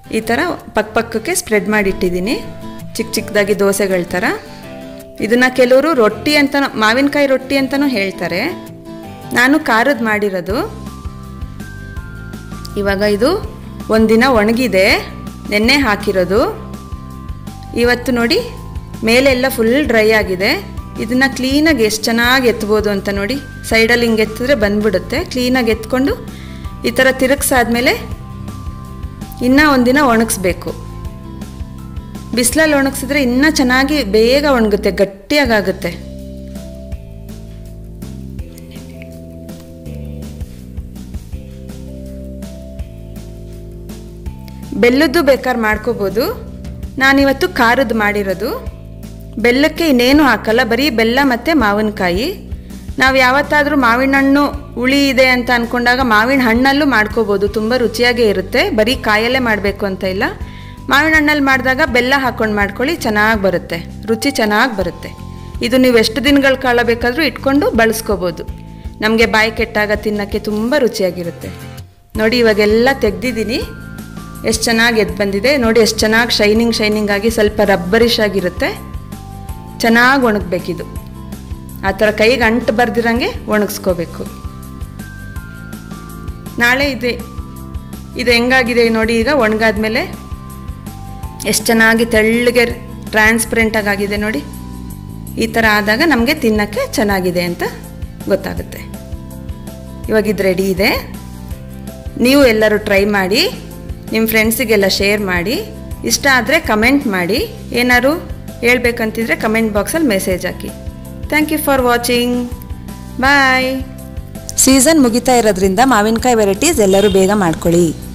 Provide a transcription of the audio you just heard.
ಈ ಥರ ಪಕ್ಕ ಪಕ್ಕಕ್ಕೆ ಸ್ಪ್ರೆಡ್ ಮಾಡಿಟ್ಟಿದ್ದೀನಿ ಚಿಕ್ಕ ಚಿಕ್ಕದಾಗಿ ದೋಸೆಗಳ ಥರ ಇದನ್ನು ಕೆಲವರು ರೊಟ್ಟಿ ಅಂತ ಮಾವಿನಕಾಯಿ ರೊಟ್ಟಿ ಅಂತಲೂ ಹೇಳ್ತಾರೆ ನಾನು ಖಾರದ್ದು ಮಾಡಿರೋದು ಇವಾಗ ಇದು ಒಂದಿನ ಒಣಗಿದೆ ನೆನ್ನೆ ಹಾಕಿರೋದು ಇವತ್ತು ನೋಡಿ ಮೇಲೆಲ್ಲ ಫುಲ್ ಡ್ರೈ ಆಗಿದೆ ಇದನ್ನು ಕ್ಲೀನಾಗಿ ಎಷ್ಟು ಚೆನ್ನಾಗಿ ಎತ್ಬೋದು ಅಂತ ನೋಡಿ ಸೈಡಲ್ಲಿ ಹಿಂಗೆ ಎತ್ತಿದ್ರೆ ಬಂದ್ಬಿಡುತ್ತೆ ಕ್ಲೀನಾಗಿ ಎತ್ಕೊಂಡು ಈ ಥರ ತಿರುಗಿಸಾದ್ಮೇಲೆ ಇನ್ನೂ ಒಂದಿನ ಒಣಗಿಸ್ಬೇಕು ಬಿಸಿಲಲ್ಲಿ ಒಣಗಿಸಿದ್ರೆ ಇನ್ನೂ ಚೆನ್ನಾಗಿ ಬೇಗ ಒಣಗುತ್ತೆ ಗಟ್ಟಿಯಾಗುತ್ತೆ ಬೆಲ್ಲದ್ದು ಬೇಕಾದ್ರೆ ಮಾಡ್ಕೋಬೋದು ನಾನಿವತ್ತು ಖಾರದ್ದು ಮಾಡಿರೋದು ಬೆಲ್ಲಕ್ಕೆ ಇನ್ನೇನು ಹಾಕಲ್ಲ ಬರೀ ಬೆಲ್ಲ ಮತ್ತು ಮಾವಿನಕಾಯಿ ನಾವು ಯಾವತ್ತಾದರೂ ಮಾವಿನ ಹಣ್ಣು ಹುಳಿ ಇದೆ ಅಂತ ಅಂದ್ಕೊಂಡಾಗ ಮಾವಿನ ಹಣ್ಣಲ್ಲೂ ಮಾಡ್ಕೋಬೋದು ತುಂಬ ರುಚಿಯಾಗೇ ಇರುತ್ತೆ ಬರೀ ಕಾಯಲ್ಲೇ ಮಾಡಬೇಕು ಅಂತ ಇಲ್ಲ ಮಾವಿನ ಹಣ್ಣಲ್ಲಿ ಮಾಡಿದಾಗ ಬೆಲ್ಲ ಹಾಕ್ಕೊಂಡು ಮಾಡ್ಕೊಳ್ಳಿ ಚೆನ್ನಾಗಿ ಬರುತ್ತೆ ರುಚಿ ಚೆನ್ನಾಗಿ ಬರುತ್ತೆ ಇದು ನೀವು ಎಷ್ಟು ದಿನಗಳ ಕಾಲ ಬೇಕಾದರೂ ಇಟ್ಕೊಂಡು ಬಳಸ್ಕೋಬೋದು ನಮಗೆ ಬಾಯಿ ಕೆಟ್ಟಾಗ ತಿನ್ನೋಕ್ಕೆ ತುಂಬ ರುಚಿಯಾಗಿರುತ್ತೆ ನೋಡಿ ಇವಾಗೆಲ್ಲ ತೆಗ್ದಿದ್ದೀನಿ ಎಷ್ಟು ಚೆನ್ನಾಗಿ ಎದ್ದು ಬಂದಿದೆ ನೋಡಿ ಎಷ್ಟು ಚೆನ್ನಾಗಿ ಶೈನಿಂಗ್ ಶೈನಿಂಗ್ ಆಗಿ ಸ್ವಲ್ಪ ರಬ್ಬರಿಶ್ ಆಗಿರುತ್ತೆ ಚೆನ್ನಾಗಿ ಒಣಗಬೇಕಿದು ಆ ಥರ ಕೈಗೆ ಅಂಟು ಬರ್ದಿರಂಗೆ ಒಣಗಿಸ್ಕೋಬೇಕು ನಾಳೆ ಇದೆ ಇದು ಹೆಂಗಾಗಿದೆ ನೋಡಿ ಈಗ ಒಣಗಾದ್ಮೇಲೆ ಎಷ್ಟು ಚೆನ್ನಾಗಿ ತೆಳ್ಳಗೆ ಟ್ರಾನ್ಸ್ಪರೆಂಟಾಗಿ ಆಗಿದೆ ನೋಡಿ ಈ ಥರ ಆದಾಗ ನಮಗೆ ತಿನ್ನೋಕ್ಕೆ ಚೆನ್ನಾಗಿದೆ ಅಂತ ಗೊತ್ತಾಗುತ್ತೆ ಇವಾಗ ಇದು ರೆಡಿ ಇದೆ ನೀವು ಎಲ್ಲರೂ ಟ್ರೈ ಮಾಡಿ ನಿಮ್ಮ ಫ್ರೆಂಡ್ಸಿಗೆಲ್ಲ ಶೇರ್ ಮಾಡಿ ಇಷ್ಟ ಆದರೆ ಕಮೆಂಟ್ ಮಾಡಿ ಏನಾದ್ರು ಹೇಳ್ಬೇಕಂತಿದ್ರೆ ಕಮೆಂಟ್ ಬಾಕ್ಸಲ್ಲಿ ಮೆಸೇಜ್ ಹಾಕಿ thank you for watching bye season ಮುಗಿತಾ ಇರೋದ್ರಿಂದ ಮಾವಿನಕಾಯಿ ವೆರೈಟೀಸ್ ಎಲ್ಲರೂ ಬೇಗ ಮಾಡ್ಕೊಳ್ಳಿ